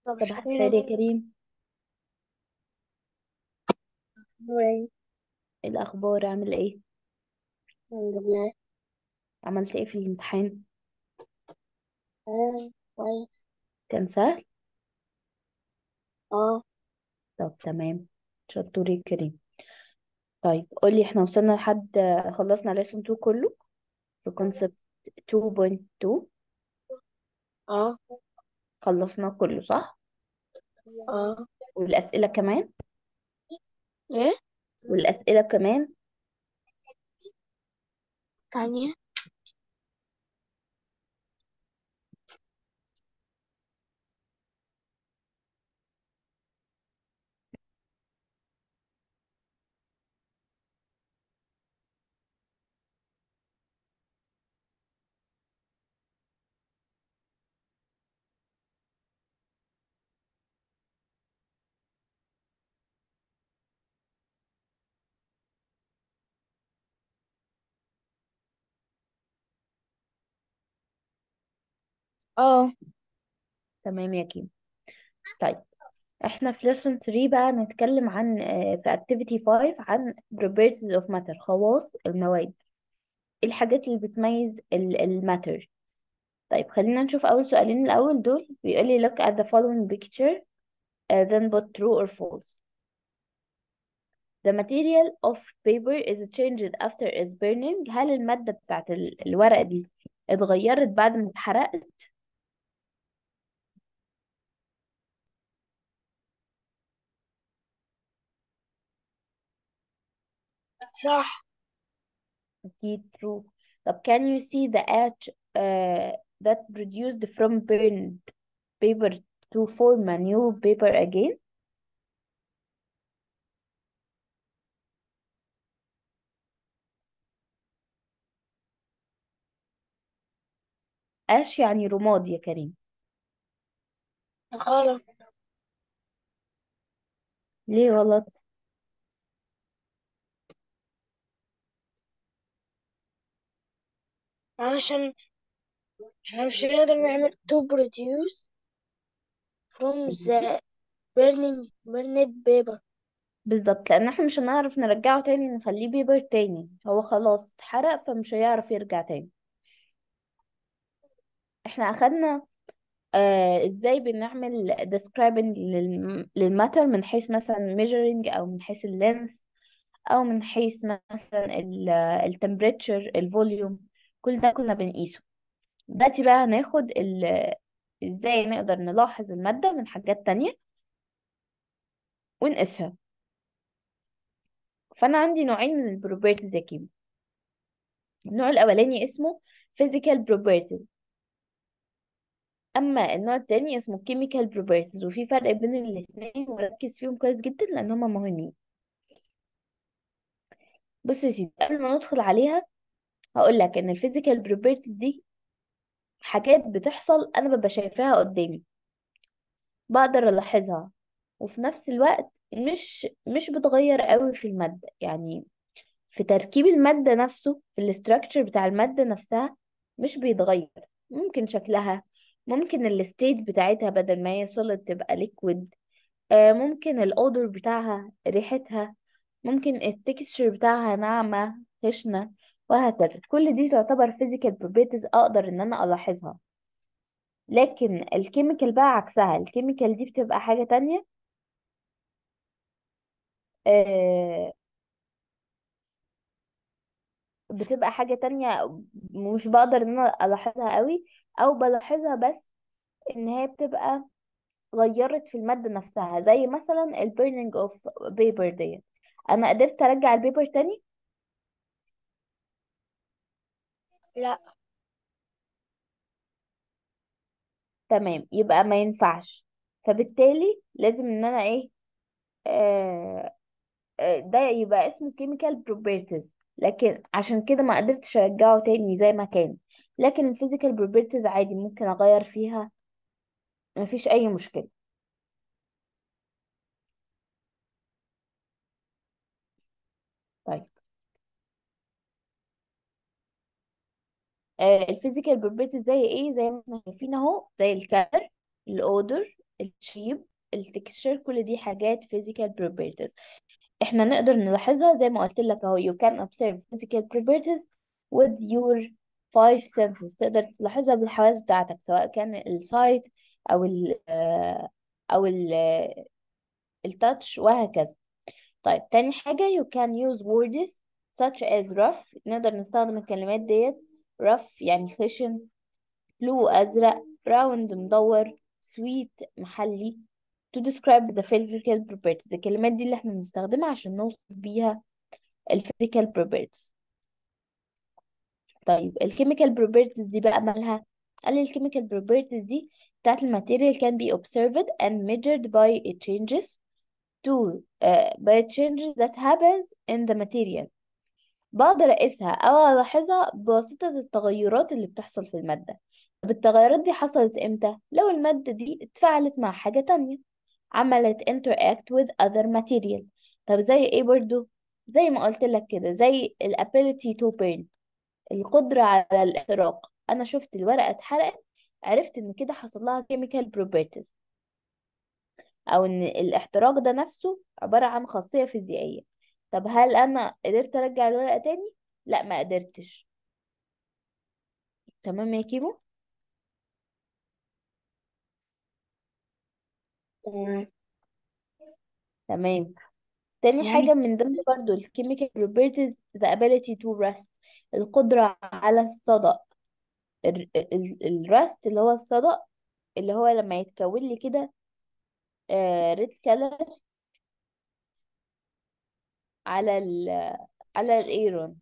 صباح صباح الخير يا الخير كريم نورين ايه الاخبار عامل ايه الحمد لله عملت ايه في الامتحان تمام كويس كان سهل اه طب تمام شطور يا كريم طيب قولي احنا وصلنا لحد خلصنا lesson 2 كله في concept 2.2 اه خلصناه كله صح اه والاسئله كمان ايه والاسئله كمان تانية اه تمام يا كريم طيب احنا في lesson 3 بقى نتكلم عن آه، في activity 5 عن properties of matter خواص المواد ايه الحاجات اللي بتميز الماتر طيب خلينا نشوف أول سؤالين الأول دول بيقول لي look at the following picture uh, then put true or false the material of paper is changed after its burning هل المادة بتاعت ال- الورقة دي اتغيرت بعد ما اتحرقت صح أكيد true طب can you see the ash uh, that produced from burned paper to form a new paper again ash يعني رماد يا كريم غلط ليه غلط علشان احنا مش هنقدر نعمل to produce from the burning burned paper بالظبط لان احنا مش هنعرف نرجعه تاني نخليه بيبر تاني هو خلاص اتحرق فمش هيعرف يرجع تاني احنا اخدنا آه ازاي بنعمل describing لل- للماتر من حيث مثلا measuring او من حيث اللينث او من حيث مثلا التمبريتشر الفوليوم كل ده كنا بنقيسه دلوقتي بقى هناخد ال- ازاي نقدر نلاحظ المادة من حاجات تانية ونقيسها فانا عندي نوعين من البروبرتيز يا كيمو النوع الاولاني اسمه physical properties اما النوع التاني اسمه chemical properties وفي فرق بين الاثنين وركز فيهم كويس جدا لان هما مهمين بص يا سيدي قبل ما ندخل عليها هقول لك ان الفيزيكال properties دي حاجات بتحصل انا ببقى شايفاها قدامي بقدر الاحظها وفي نفس الوقت مش مش بتغير قوي في المادة يعني في تركيب المادة نفسه في الاستراكشر بتاع المادة نفسها مش بيتغير ممكن شكلها ممكن الستيت بتاعتها بدل ما هي solid تبقى liquid آه، ممكن الأودر بتاعها ريحتها ممكن التكستشر بتاعها ناعمة خشنة وهكذا كل دي تعتبر physical properties أقدر إن أنا ألاحظها لكن الكيميكال بقى عكسها الكيميكال دي بتبقى حاجة تانية آه، بتبقى حاجة تانية مش بقدر إن أنا ألاحظها قوي أو بلاحظها بس إن هي بتبقى غيرت في المادة نفسها زي مثلا ال burning of paper ديت أنا قدرت أرجع البيبر تاني لا تمام يبقى ما ينفعش فبالتالي لازم ان انا ايه آه آه، ده يبقى اسمه chemical properties لكن عشان كده ما قدرتش ارجعه تاني زي ما كان لكن الفيزيكال properties عادي ممكن اغير فيها مفيش اي مشكلة طيب آه الفيزيكال properties زي ايه زي ما احنا شايفين اهو زي الكالر الاودر الشيب التكستشر كل دي حاجات physical properties احنا نقدر نلاحظها زي ما قلت لك اهو you can observe physical properties with your five senses تقدر تلاحظها بالحواس بتاعتك سواء كان السايت او ال آه، او ال التاتش وهكذا طيب تاني حاجة you can use words such as rough نقدر نستخدم الكلمات ديت rough يعني خشن blue أزرق round مدور sweet محلي to describe the physical properties الكلمات دي اللي احنا بنستخدمها عشان نوصف بيها ال physical properties طيب ال chemical properties دي بقى مالها قال لي ال chemical properties دي بتاعت الماتيريال can be observed and measured by it changes to uh, by changes that happens in the material بقدر أقيسها أو ألاحظها بواسطة التغيرات اللي بتحصل في المادة طب التغيرات دي حصلت إمتى؟ لو المادة دي اتفاعلت مع حاجة تانية عملت interact with other material طب زي إيه برضو؟ زي ما قلت لك كده زي ال ability to burn القدرة على الاحتراق أنا شفت الورقة اتحرقت عرفت إن كده حصل لها chemical properties او ان الاحتراق ده نفسه عبارة عن خاصية فيزيائية طب هل انا قدرت ارجع الورقة تاني لا ما قدرتش تمام يا كيمو تمام تمام تاني تمام حاجة من ضمن برضو ال chemical properties the ability to rust القدرة على الصدأ ال- ال- الرست اللي هو الصدأ اللي هو لما يتكون لي كده ريد كلر على ال على الايرون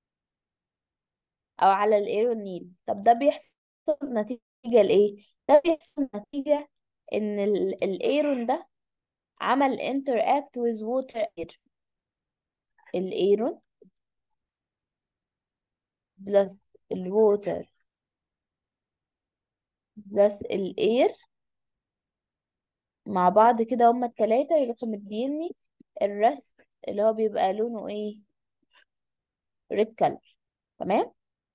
او على الايرون نيل طب ده بيحصل نتيجة لايه ده بيحصل نتيجة ان ال- الايرون ده عمل interact with water air الايرون بلس الووتر بلس الاير مع بعض كده هما التلاتة يروحوا مديني الرست اللي هو بيبقى لونه ايه ريد كلر تمام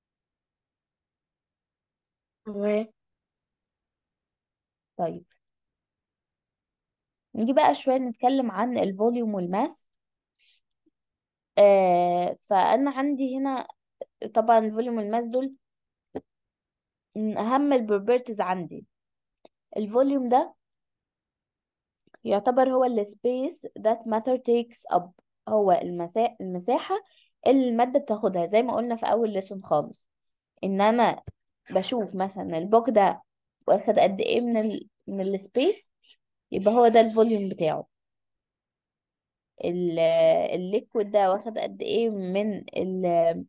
تمام طيب نيجي بقى شوية نتكلم عن الفوليوم والماس آه فأنا عندي هنا طبعا الفوليوم والماس دول من أهم البروبرتيز عندي الفوليوم ده يعتبر هو ال space that matter takes up هو المسا... المساحة اللي المادة بتاخدها زي ما قلنا في أول ليسون خالص إن أنا بشوف مثلا البوك ده واخد قد إيه من ال... من السبيس يبقى هو ده الفوليوم بتاعه ال... الليكويد ده واخد قد إيه من ال...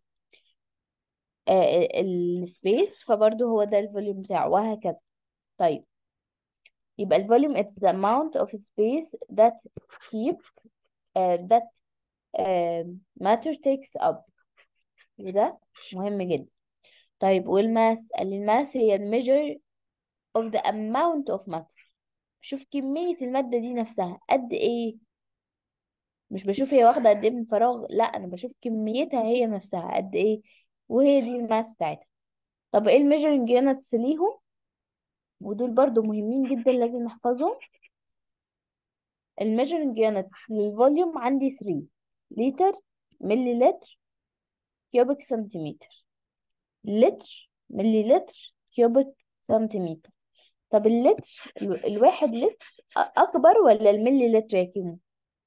السبيس فبرضه هو ده الفوليوم بتاعه وهكذا طيب يبقى الفوليوم it's the amount of space that keep uh, that uh, matter takes up وده مهم جدا طيب والماس قال لي الماس هي الميجر of the amount of matter شوف كمية المادة دي نفسها قد ايه مش بشوف هي واخدة قد ايه من فراغ لا انا بشوف كميتها هي نفسها قد ايه وهي دي الماس بتاعتها طب ايه الميجرنج يونتس ليهم ودول برضو مهمين جدا لازم نحفظهم الميجرنج يونتس للفوليوم عندي 3 لتر ملي لتر كيوبيك سنتيمتر لتر ملي لتر كيوبيك سنتيمتر طب اللتر ال- الواحد لتر أ- أكبر ولا الملي لتر يا كيمو؟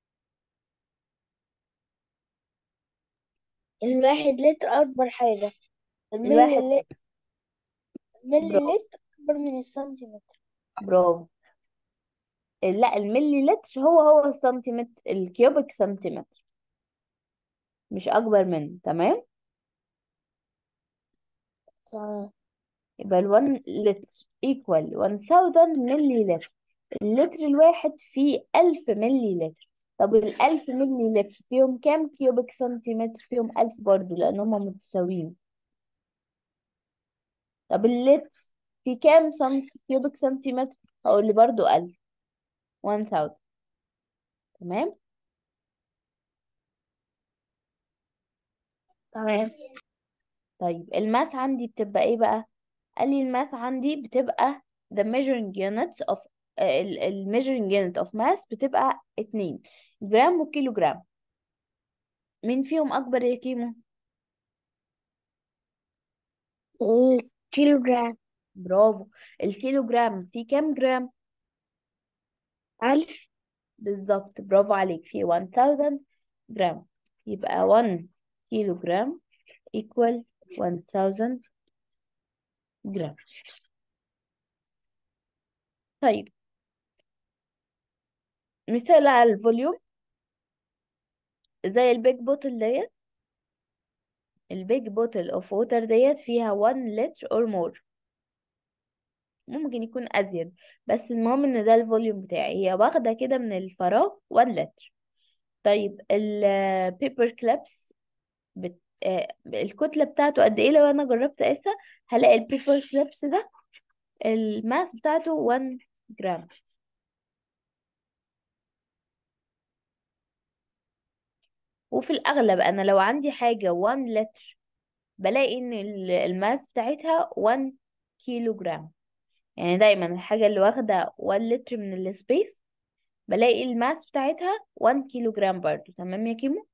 الواحد لتر أكبر حاجة الواحد الملي لتر الملي برافو لتر أكبر من السنتيمتر برافو لا الملي لتر هو هو السنتيمتر الكيوبيك سنتيمتر مش أكبر منه تمام تمام يبقى ال 1 لتر equal 1000 ملي لتر اللتر الواحد فيه 1000 ملي لتر طب ال 1000 ملي لتر فيهم كام كيوبيك سنتيمتر فيهم 1000 برضو لأن هما متساويين طب اللتر في كام سنت كيوبيك سنتيمتر هقول لي برضو 1000 1000 تمام تمام طيب الماس عندي بتبقى ايه بقى قال لي الماس عندي بتبقى the measuring units of الميجرنج يونت اوف ماس بتبقى اتنين جرام وكيلو جرام مين فيهم اكبر يا كيمو الكيلو جرام برافو الكيلو جرام فيه كام جرام ألف بالظبط برافو عليك فيه 1000 جرام يبقى 1 كيلو جرام equal 1000 جرام طيب مثال على الفوليوم زي البيج بوتل ديت البيج بوتل اوف ووتر ديت فيها 1 لتر اور مور ممكن يكون ازيد بس المهم ان ده الفوليوم بتاعي هي واخده كده من الفراغ 1 لتر طيب البيبر كليبس بت... آه، الكتله بتاعته قد ايه لو انا جربت اقيسها هلاقي البيبر كليبس ده الماس بتاعته 1 جرام وفي الاغلب انا لو عندي حاجه 1 لتر بلاقي ان ال- الماس بتاعتها 1 كيلو جرام يعني دايما الحاجه اللي واخده 1 لتر من السبيس بلاقي الماس بتاعتها 1 كيلو جرام برضو تمام يا كيمو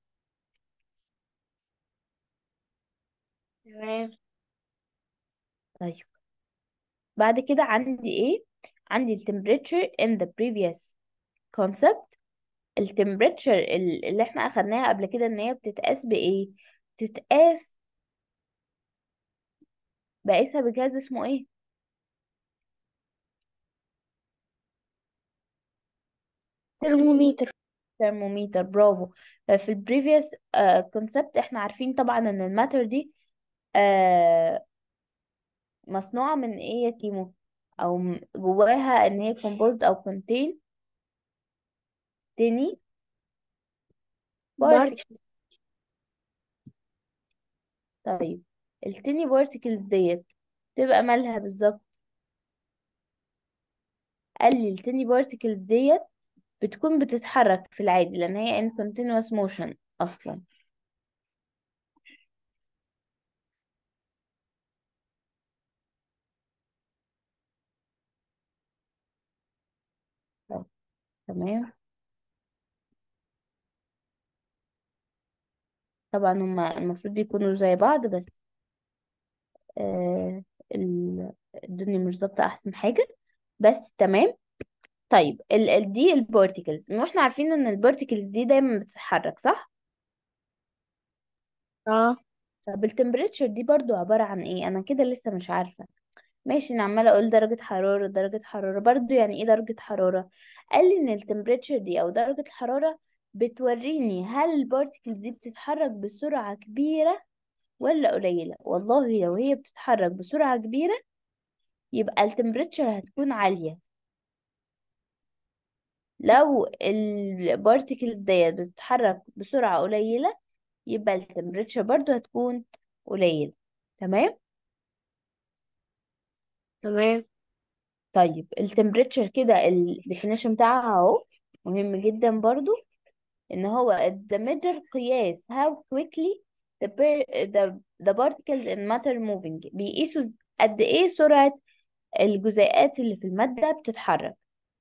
تمام طيب بعد كده عندي ايه عندي ال temperature in the previous concept ال temperature ال- اللي احنا اخدناها قبل كده ان هي بتتقاس بايه بتتقاس بقيسها بجهاز اسمه ايه ترمومتر ترمومتر برافو في ال previous uh, concept احنا عارفين طبعا ان الماتر دي آه مصنوعة من ايه يا كيمو او م- جواها ان هي composed او contain tiny particles بارت طيب التيني بارتكلز ديت تبقى مالها بالظبط قال لي التيني بارتكلز ديت بتكون بتتحرك في العادي لان هي in continuous motion اصلا طيب تمام طبعا هما المفروض بيكونوا زي بعض بس آه ال- الدنيا مش ظابطة احسن حاجة بس تمام طيب ال ال دي البارتكلز واحنا عارفين ان البارتكلز دي دايما بتتحرك صح اه طب التمبريتشر دي برضو عبارة عن ايه انا كده لسه مش عارفة ماشي انا عمالة اقول درجة حرارة درجة حرارة برضو يعني ايه درجة حرارة قال لي ان التمبريتشر دي او درجة الحرارة بتوريني هل البارتكلز دي بتتحرك بسرعة كبيرة ولا قليلة والله لو هي بتتحرك بسرعة كبيرة يبقى التمبريتشر هتكون عالية لو البارتكلز ديت بتتحرك بسرعة قليلة يبقى التمبريتشر برضو هتكون قليلة تمام تمام طيب التمبريتشر كده الديفينيشن بتاعها اهو مهم جدا برضو ان هو the measure قياس how quickly the, per, the, the particles in matter moving بيقيسوا قد ايه سرعة الجزيئات اللي في المادة بتتحرك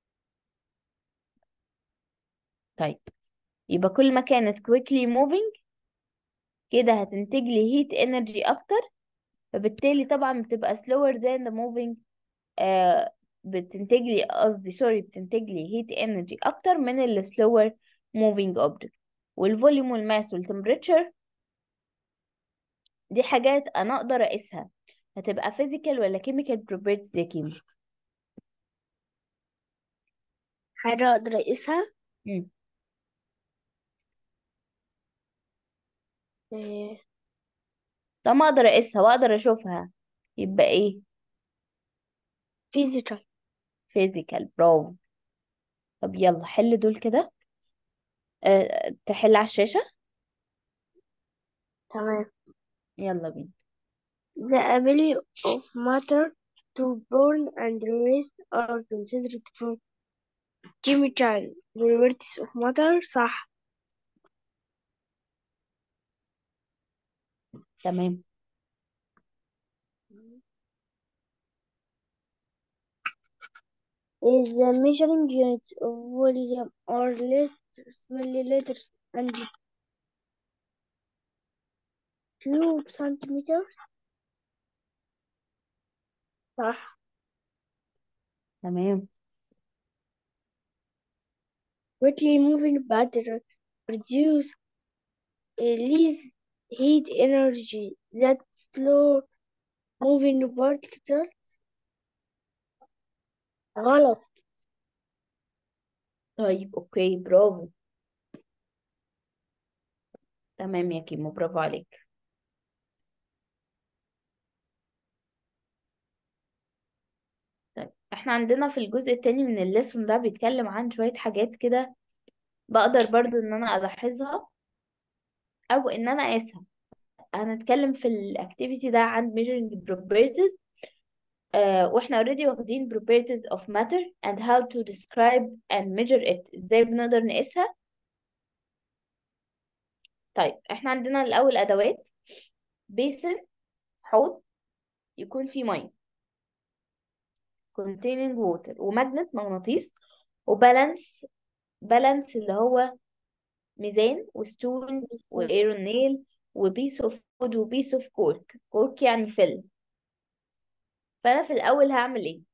طيب يبقى كل ما كانت quickly moving كده هتنتج لي heat energy اكتر فبالتالي طبعا بتبقى slower than the moving آه بتنتج لي قصدي سوري بتنتج لي heat energy اكتر من ال slower moving object والفوليوم والماس والتمبريتشر دي حاجات انا اقدر اقيسها هتبقى physical ولا chemical properties يا كيمو حاجة أقدر أقيسها مم. إيه، طالما اقدر اقيسها واقدر اشوفها يبقى ايه فيزيكال physical برافو طب يلا حل دول كده أه تحل على الشاشة تمام يلا بينا The ability of matter to burn and rest are considered from chemical properties of matter صح تمام is the measuring units of volume or liters, milliliters and cube centimeters صح تمام quickly moving battery produce release heat energy that slow moving particles غلط طيب اوكي برافو تمام يا كيمو برافو عليك طيب احنا عندنا في الجزء التاني من الليسون ده بيتكلم عن شوية حاجات كده بقدر برضو ان انا الاحظها او ان انا اقيسها هنتكلم في الاكتيفيتي ده عن measuring properties آه واحنا already واخدين properties of matter and how to describe and measure it ازاي بنقدر نقيسها طيب احنا عندنا الاول ادوات بيسن حوض يكون فيه ميه containing water وماجنت مغناطيس وبالانس بالانس اللي هو ميزان وستون وايرون نيل وبيس اوف وود وبيس اوف كورك كورك يعني فل فانا في الاول هعمل ايه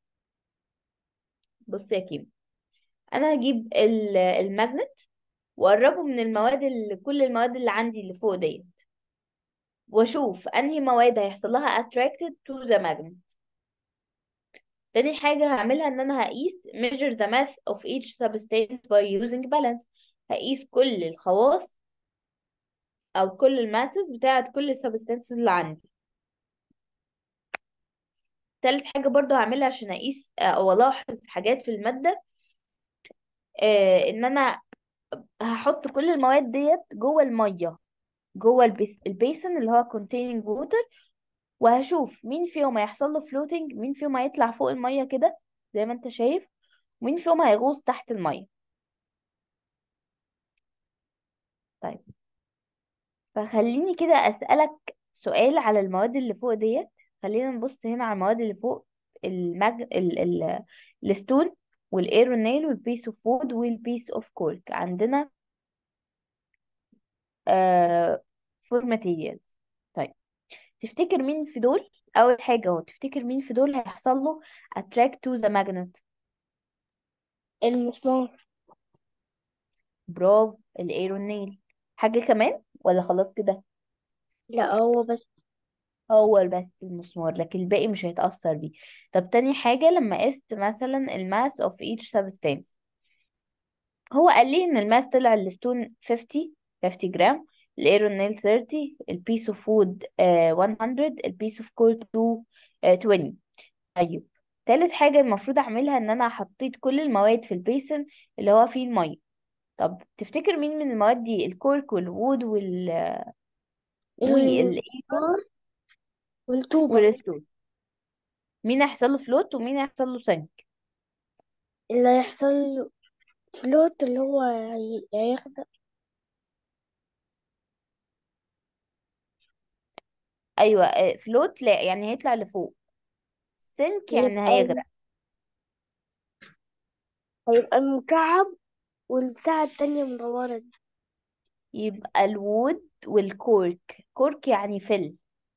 بص يا كيم انا هجيب ال- الماجنت واقربه من المواد اللي كل المواد اللي عندي اللي فوق ديت واشوف انهي مواد هيحصل لها attracted to the magnet تاني حاجة هعملها ان انا هقيس measure the mass of each substance by using balance هقيس كل الخواص او كل الماسز بتاعت كل السبستانسز اللي عندي تالت حاجة برضو هعملها عشان اقيس آه، او الاحظ حاجات في المادة آه ان انا هحط كل المواد ديت جوه المية جوه البيس البيسن اللي هو containing water وهشوف مين فيهم هيحصل له floating مين فيهم هيطلع فوق المية كده زي ما انت شايف ومين فيهم هيغوص تحت المية طيب فخليني كده أسألك سؤال على المواد اللي فوق ديت خلينا نبص هنا على المواد اللي فوق المج... ال... ال... الستون والايرونيل والبيس اوف وود والبيس اوف كورك عندنا آه فور ماتيريالز طيب تفتكر مين في دول اول حاجه هو تفتكر مين في دول هيحصل له attract to the magnet المسمار برافو الايرونيل حاجه كمان ولا خلاص كده لا هو بس هو بس المسمار لكن الباقي مش هيتأثر بيه طب تاني حاجة لما قست مثلا الماس of each substance هو قال لي ان الماس طلع الستون 50 50 جرام الايرونيل 30 البيس اوف وود 100 البيس اوف كول 2 20 طيب تالت حاجة المفروض اعملها ان انا حطيت كل المواد في البيسن اللي هو فيه المية طب تفتكر مين من المواد دي الكورك والوود وال والايرون المسمار والطوبة والستون مين هيحصل له فلوت ومين هيحصل له سنك اللي هيحصل له فلوت اللي هو هي- هياخد ايوه آه، فلوت لا يعني هيطلع لفوق سنك يعني يبقى هيغرق هيبقى المكعب والبتاعة التانية مدورة دي يبقى الوود والكورك كورك يعني فل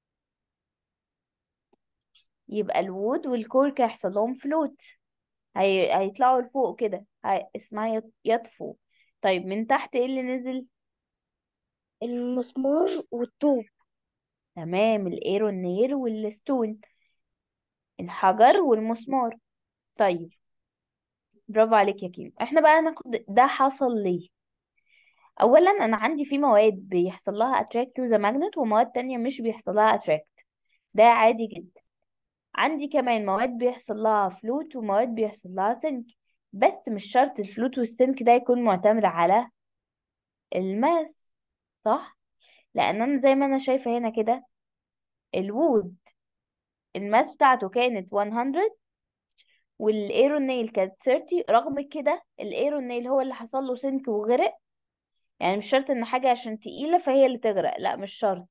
يبقى الوود والكورك هيحصل لهم فلوت هي... هيطلعوا لفوق كده هي... اسمها يط- يطفو طيب من تحت ايه اللي نزل المسمار والطوب تمام الايرونيل والستون الحجر والمسمار طيب برافو عليك يا كيم احنا بقى ناخد ده حصل ليه اولا انا عندي في مواد بيحصل لها attract to the magnet ومواد تانية مش بيحصل لها attract ده عادي جدا عندي كمان مواد بيحصل لها فلوت ومواد بيحصل لها سنك بس مش شرط الفلوت والسنك ده يكون معتمد على الماس صح لان انا زي ما انا شايفه هنا كده الوود الماس بتاعته كانت 100 والايرون نيل كانت 30 رغم كده الايرون نيل هو اللي حصل له سنك وغرق يعني مش شرط ان حاجه عشان تقيله فهي اللي تغرق لا مش شرط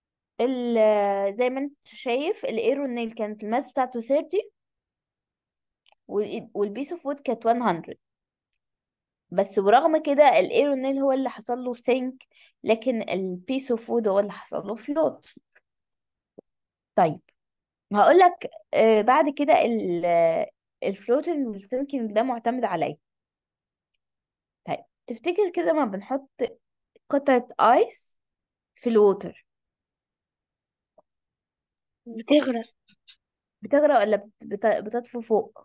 ال- زي ما انت شايف الايرون نيل كانت الماس بتاعته 30 والبيس اوف وود كانت 100 بس ورغم كده الايرونيل هو اللي حصل له سينك لكن البيس اوف وود هو اللي حصل له فلوت طيب هقول لك آه بعد كده الفلوتنج والسينكينج ده معتمد على ايه طيب تفتكر كده ما بنحط قطعة ايس في الووتر بتغرق بتغرق ولا بت- بت- بتطفو فوق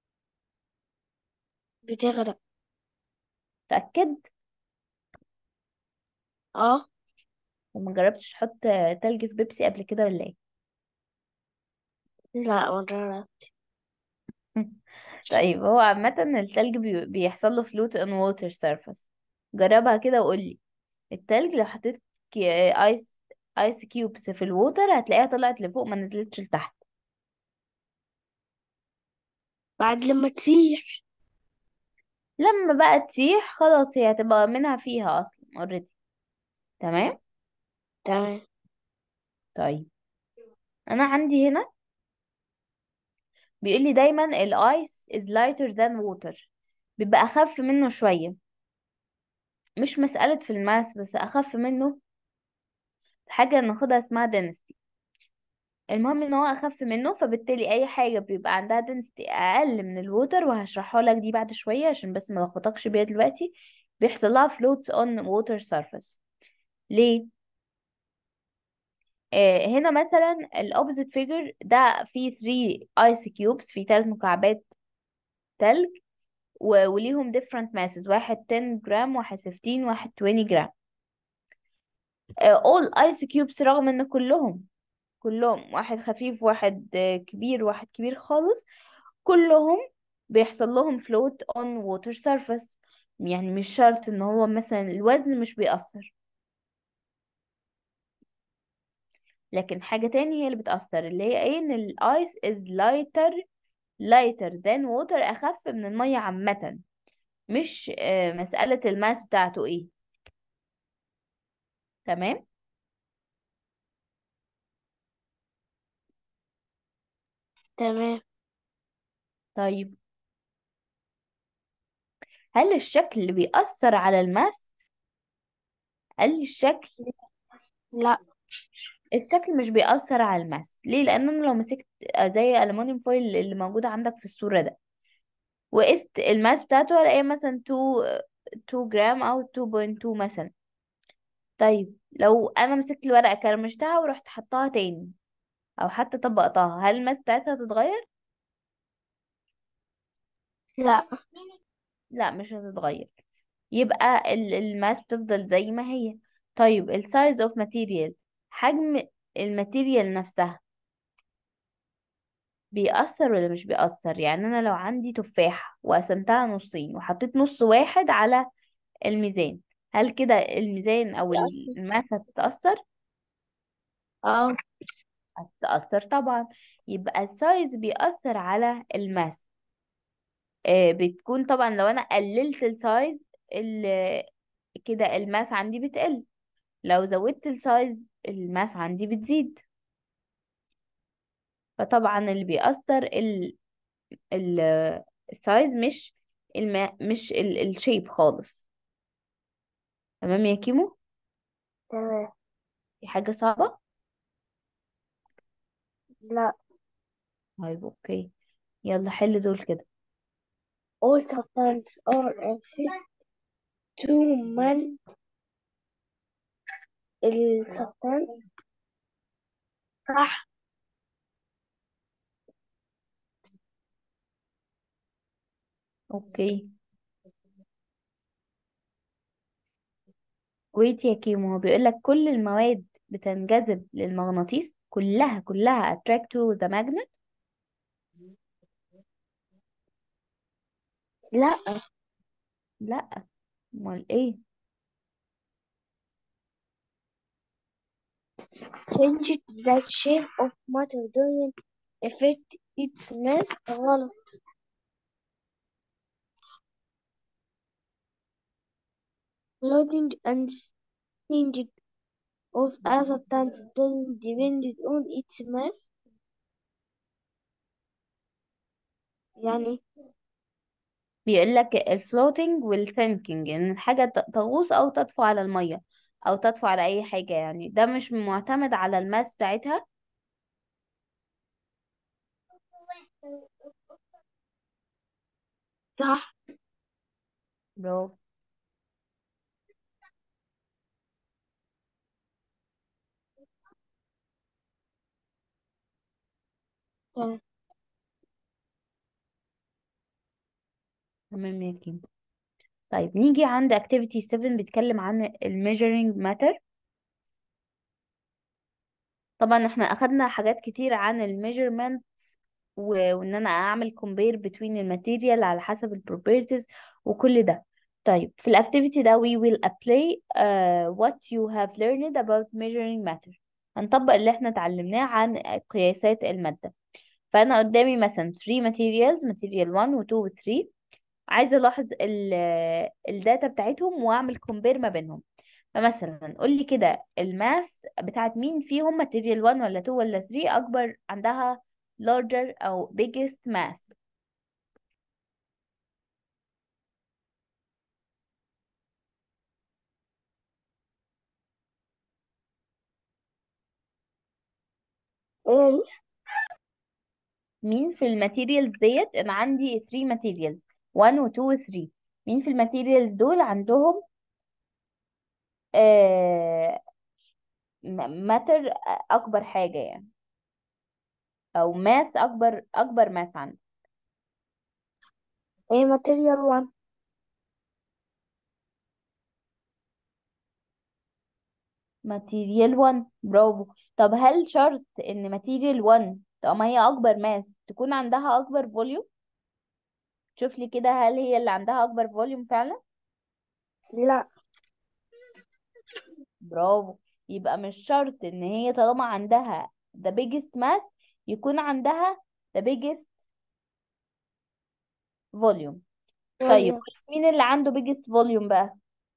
بتغرق تأكد اه وما جربتش تحط تلج في بيبسي قبل كده ولا ايه لا مرة طيب هو عامة التلج بي- بيحصل له float on water surface جربها كده وقولي التلج لو حطيت كي- ايس ايس كيوبس في الووتر هتلاقيها طلعت لفوق ما نزلتش لتحت بعد لما تسيح لما بقى تسيح خلاص هي هتبقى منها فيها اصلا اوريدي تمام تمام طيب انا عندي هنا بيقول لي دايما الايس is lighter than water بيبقى اخف منه شوية مش مسألة في الماس بس اخف منه في حاجة ناخدها اسمها density المهم ان هو اخف منه فبالتالي اي حاجة بيبقى عندها density اقل من الووتر وهشرحها لك دي بعد شوية عشان بس ما لخبطكش بيها دلوقتي بيحصل لها floats on water surface ليه آه هنا مثلا الاوبزيت فيجر ده فيه 3 ايس كيوبس فيه 3 مكعبات تلج و- وليهم different masses واحد 10 جرام واحد 15 واحد 20 جرام آه، all ice cubes رغم ان كلهم كلهم واحد خفيف واحد آه، كبير واحد كبير خالص كلهم بيحصل لهم float on water surface يعني مش شرط ان هو مثلا الوزن مش بيأثر لكن حاجة تاني هي اللي بتأثر اللي هي ايه ان الايس is lighter lighter than water اخف من المية عامة مش آه، مسألة الماس بتاعته ايه تمام تمام طيب هل الشكل اللي بيأثر على الماس قال لي الشكل لا الشكل مش بيأثر على الماس ليه لأن أنا لو مسكت زي ألمونيوم فويل اللي موجودة عندك في الصورة ده وقست الماس بتاعته هلاقيها مثلا 2 2 جرام أو 2.2 مثلا طيب لو أنا مسكت الورقة كرمشتها ورحت حطها تاني أو حتى طبقتها هل الماس بتاعتها هتتغير؟ لا لا مش هتتغير يبقى ال- الماس بتفضل زي ما هي طيب السايز اوف ماتيريال حجم الماتيريال نفسها بيأثر ولا مش بيأثر يعني انا لو عندي تفاحة وقسمتها نصين وحطيت نص واحد على الميزان هل كده الميزان او بيأثر الماس هتتأثر اه هتتأثر طبعا يبقى السايز بيأثر على الماس آه بتكون طبعا لو انا قللت السايز ال- كده الماس عندي بتقل لو زودت السايز الماس عندي بتزيد فطبعا اللي بيأثر ال ال السايز مش الما مش ال الشيب خالص تمام يا كيمو تمام في حاجة صعبة لا طيب اوكي يلا حل دول كده all substances are unfit to man ال substance صح اوكي ويت يا كيمو هو بيقول لك كل المواد بتنجذب للمغناطيس كلها كلها attract to the magnet لا لا امال ايه change that shape of matter doesn't affect its mass غلط floating and changing of a substance doesn't depend on its mass يعني بيقول لك الفلوتنج والسينكينج ان الحاجة ت- تغوص او تطفو على المية او تطفو على اي حاجة يعني ده مش معتمد على الماس بتاعتها صح برافو تمام تمام يا كيم طيب نيجي عند activity 7 بيتكلم عن ال measuring matter طبعا احنا اخدنا حاجات كتير عن ال measurements و- وان انا اعمل compare between الماتيريال على حسب ال properties وكل ده طيب في الاكتيفيتي ده we will apply uh, what you have learned about measuring matter هنطبق اللي احنا اتعلمناه عن قياسات المادة فانا قدامي مثلا 3 materials material 1 و 2 و 3 عايزه الاحظ الداتا بتاعتهم واعمل كومبير ما بينهم فمثلا قول لي كده الماس بتاعت مين فيهم ماتيريال 1 ولا 2 ولا 3 اكبر عندها larger او biggest mass يعني مين في الماتيريالز ديت انا عندي 3 ماتيريالز 1 و 2 و 3 مين في الماتيريالز دول عندهم آه ماتر اكبر حاجة يعني او ماس اكبر اكبر ماس عنده ايه ماتيريال 1 ماتيريال 1 برافو طب هل شرط ان ماتيريال 1 طب ما هي اكبر ماس تكون عندها اكبر فوليوم شوف لي كده هل هي اللي عندها اكبر فوليوم فعلا لا برافو يبقى مش شرط ان هي طالما عندها the biggest mass يكون عندها the biggest volume طيب يعني مين اللي عنده biggest volume بقى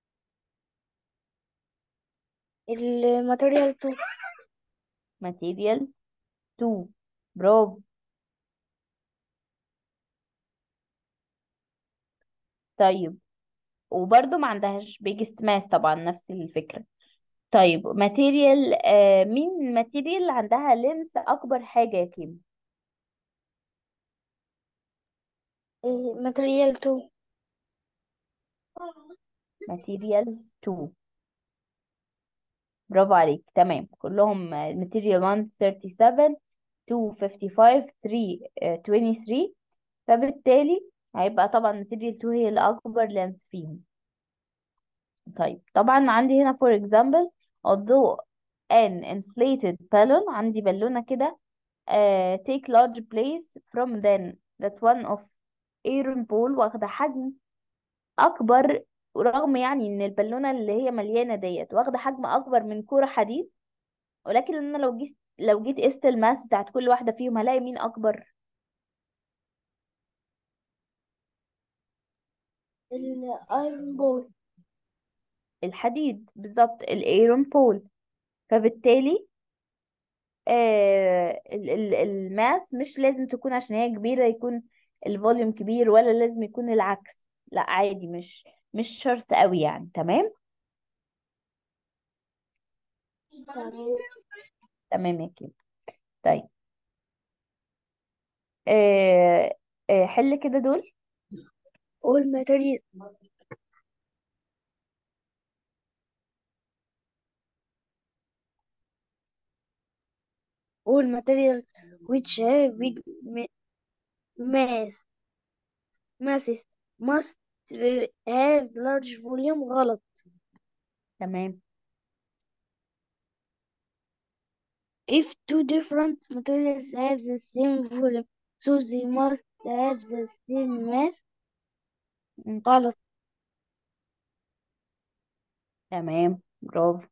الماتيريال 2 ماتيريال 2 برافو طيب وبرضو ما عندهاش biggest mass طبعا نفس الفكرة طيب ماتيريال آه مين الماتيريال اللي عندها لينس اكبر حاجة يا كيم ايه ماتيريال 2 ماتيريال 2 برافو عليك تمام كلهم ماتيريال 1 37 2 55 3 آه، 23 فبالتالي هيبقى طبعا ماتيريال 2 هي الأكبر لينس فيهم طيب طبعا عندي هنا for example although an inflated balloon عندي بالونة كده uh, take large place from then that one of Aaron Paul واخدة حجم أكبر ورغم يعني إن البالونة اللي هي مليانة ديت واخدة حجم أكبر من كرة حديد ولكن أنا لو جيت لو جيت قست الماس بتاعت كل واحدة فيهم هلاقي مين أكبر الايرون بول الحديد بالظبط الأيرون بول فبالتالي آه ال- ال- الماس مش لازم تكون عشان هي كبيرة يكون الفوليوم كبير ولا لازم يكون العكس لا عادي مش مش شرط قوي يعني تمام تمام يا كيم طيب آه آه حل كده دول والماتيريال والماتيريals which have big ma- mass masses must have large volume غلط تمام if two different materials have the same volume so they must have the same mass مم. غلط تمام برافو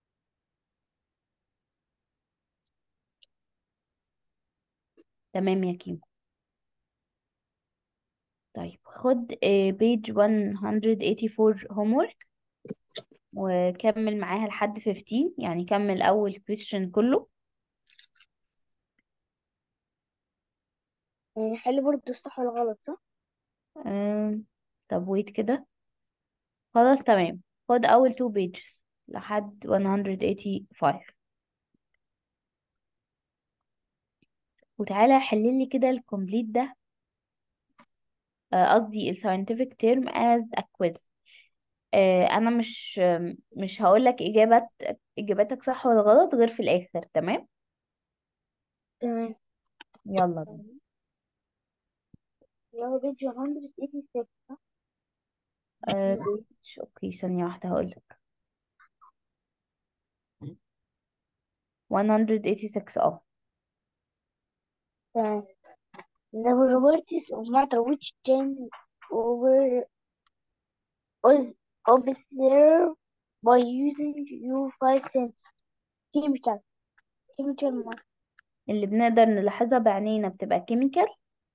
تمام يا كيم طيب خد بيج 184 homework وكمل معاها لحد 15 يعني كمل أول question كله يعني حل برضه الصح ولا غلط صح؟ أم... طب ويت كده خلاص تمام خد اول two pages لحد 185 وتعالى حللي كده الكومبليت ده آه، قصدي ال scientific term as a quiz آه، انا مش مش هقول لك اجابات اجاباتك صح ولا غلط غير في الاخر تمام تمام يلا بينا اللي هو بيج 186 صح؟ آه، page اوكي ثانية واحدة هقول لك 186 اه تمام The probabilities of matter which can over was observed by using U5 sense chemical chemical matter اللي بنقدر نلاحظها بعينينا بتبقى كيميكال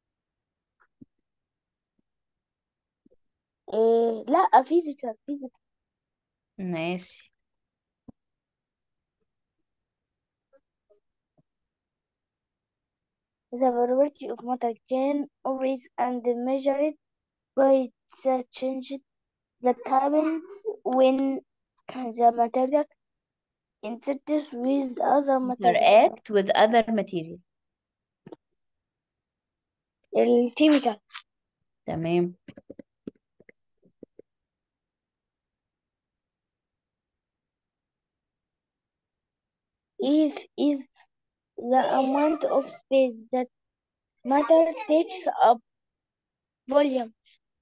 إيه لا physical physical ماشي The probability of matter can always and measured by the change that happens when the material interacts with other material interact with other material الكيميكال تمام if is the amount of space that matter takes up volume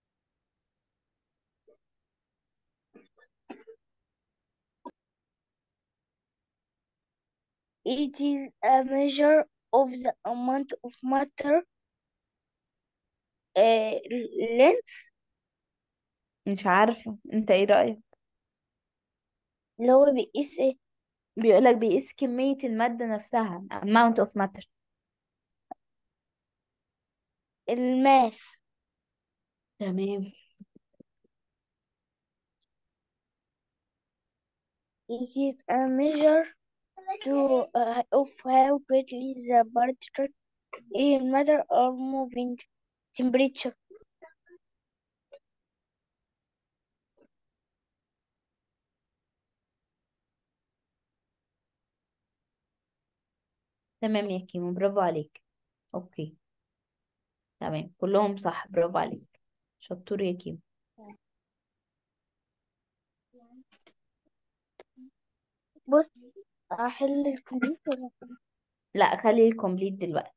it is a measure of the amount of matter uh, length مش عارفة انت ايه رأيك اللي هو بيقيس ايه بيقولك بيقيس كمية المادة نفسها amount of matter الماس تمام it is a measure to uh, of how quickly the particles in matter are moving temperature تمام يا كيمو برافو عليك اوكي تمام كلهم صح برافو عليك شطور يا كيمو بص احل الكمبيوتر لا خلي الكومبليت دلوقتي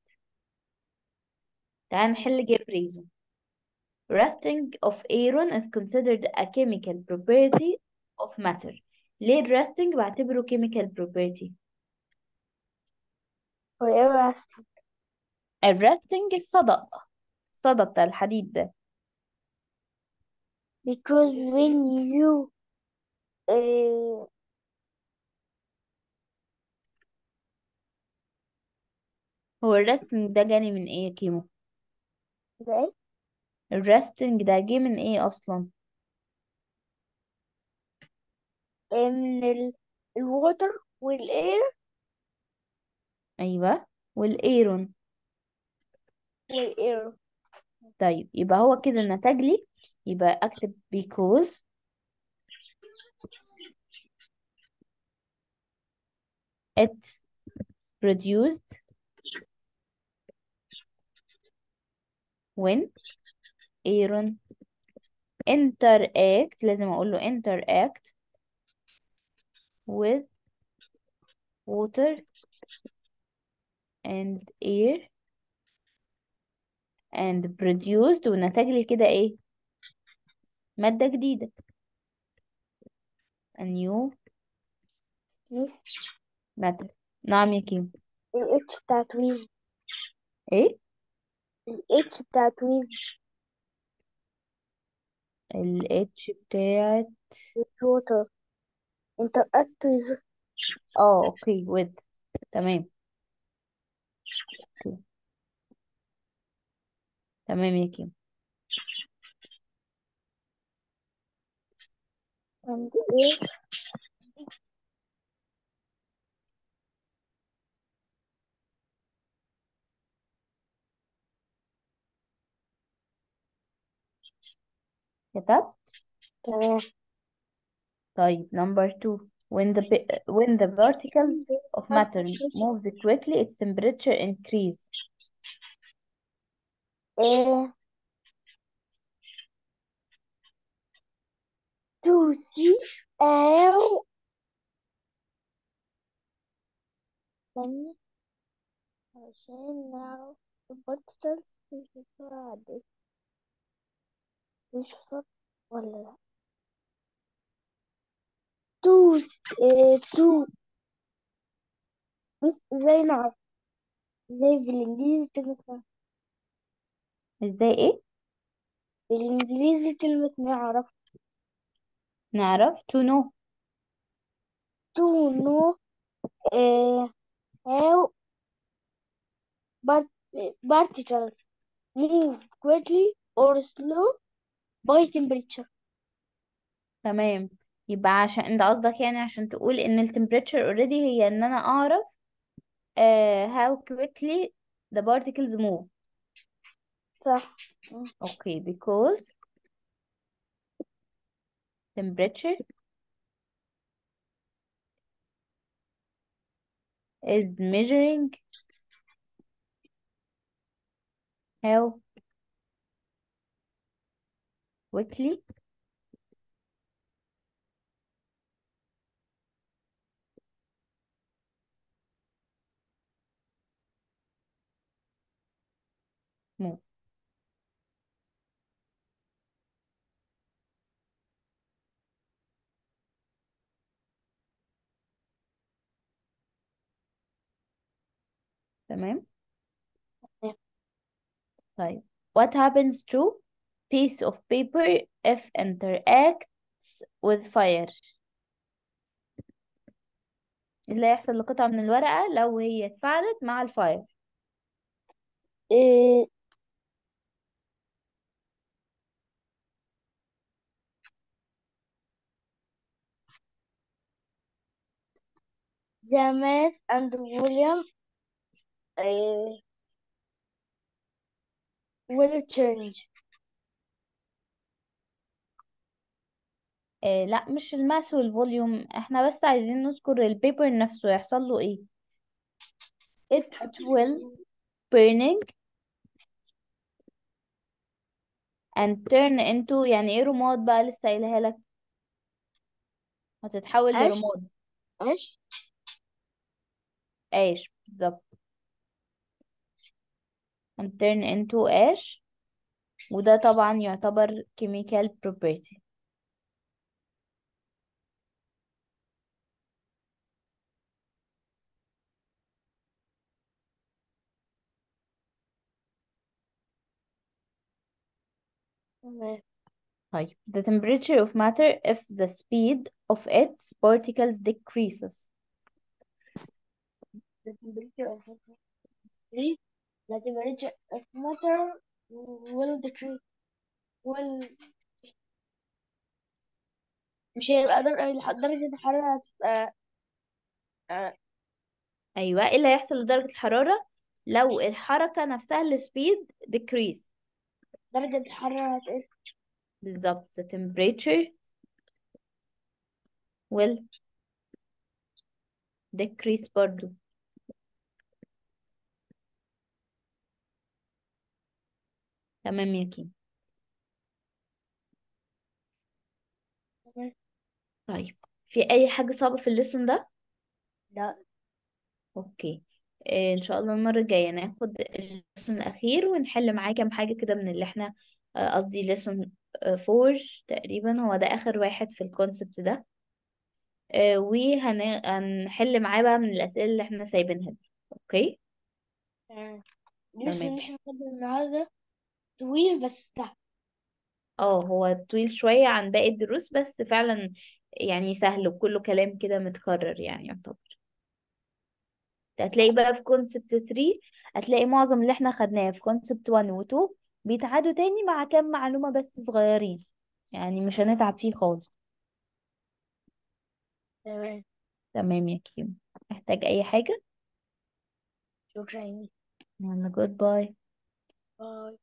تعال نحل جيب ريزون rusting of iron is considered a chemical property of matter ليه الرستنج بعتبره chemical property forever asking الرستنج الصدأ الصدى بتاع الحديد ده because when you uh, هو الرستنج ده جاني من ايه يا كيمو ده ايه الرستنج ده جه من ايه اصلا آه، من ال الووتر والاير ايوه والايرون والاير طيب يبقى هو كده نتج لي يبقى اكتب because it produced when iron interact لازم اقول له interact with water and air and produced ونتج لي كده ايه مادة جديدة a new ميس matter نعم يا كيم الاتش بتاعت ويز ايه الاتش بتاعت ويز ال H بتاعت ووتر interact with اه اوكي with تمام اوكي تمام يا كيم and air كتبت تمام طيب number two when the pi- when the particles of matter moves quickly its temperature increase ايه to see أو ثانية عشان نعرف البارتكلز مش بسرعة قد ايه مش بسرعة ولا لا to إيه to بس ازاي نعرف ازاي بالانجليزي كلمة نعرف ازاي ايه بالانجليزي كلمة نعرف نعرف to know to know إيه how part- particles move quickly or slow by temperature تمام يبقى عشان انت قصدك يعني عشان تقول ان ال temperature already هي ان انا اعرف uh, how quickly the particles move صح okay because temperature is measuring how quickly move تمام طيب what happens to piece of paper if interacts with fire إيه اللي هيحصل لقطعة من الورقة لو هي اتفاعلت مع الفاير إيه the mass and volume إيه will change إيه لا مش الماس والفوليوم احنا بس عايزين نذكر البيبر نفسه يحصل له ايه it it will burning and turn into يعني ايه رماد بقى لسه قايلها لك هتتحول ash لرماد ash ash بالظبط and turn into ash وده طبعا يعتبر chemical property تمام طيب the temperature of matter if the speed of its particles decreases the temperature of decrease the temperature of matter will decrease will مش هيبقى در- درجة الحرارة هتبقى آه، ايوه ايه اللي هيحصل لدرجة الحرارة لو الحركة نفسها السبيد decrease درجة الحرارة هتقل بالظبط the temperature will decrease برضو تمام يا كيم تمام طيب في اي حاجة صعبة في الليسون ده لا اوكي إيه ان شاء الله المرة الجاية ناخد الليسون الاخير ونحل معاه كام حاجة كده من اللي احنا آه، قصدي ليسون فور تقريبا هو ده اخر واحد في الكونسبت ده آه، وهنحل معاه بقى من الاسئلة اللي احنا سايبينها دي اوكي تمام بص تمام ان احنا خدنا النهاردة طويل بس سهل اه هو طويل شوية عن باقي الدروس بس فعلا يعني سهل وكله كلام كده متكرر يعني يعتبر هتلاقي بقى في كونسبت 3 هتلاقي معظم اللي احنا خدناه في كونسبت 1 و 2 بيتعادوا تاني مع كام معلومة بس صغيرين يعني مش هنتعب فيه خالص تمام تمام يا كيم محتاج اي حاجة شكرا يلا جود باي باي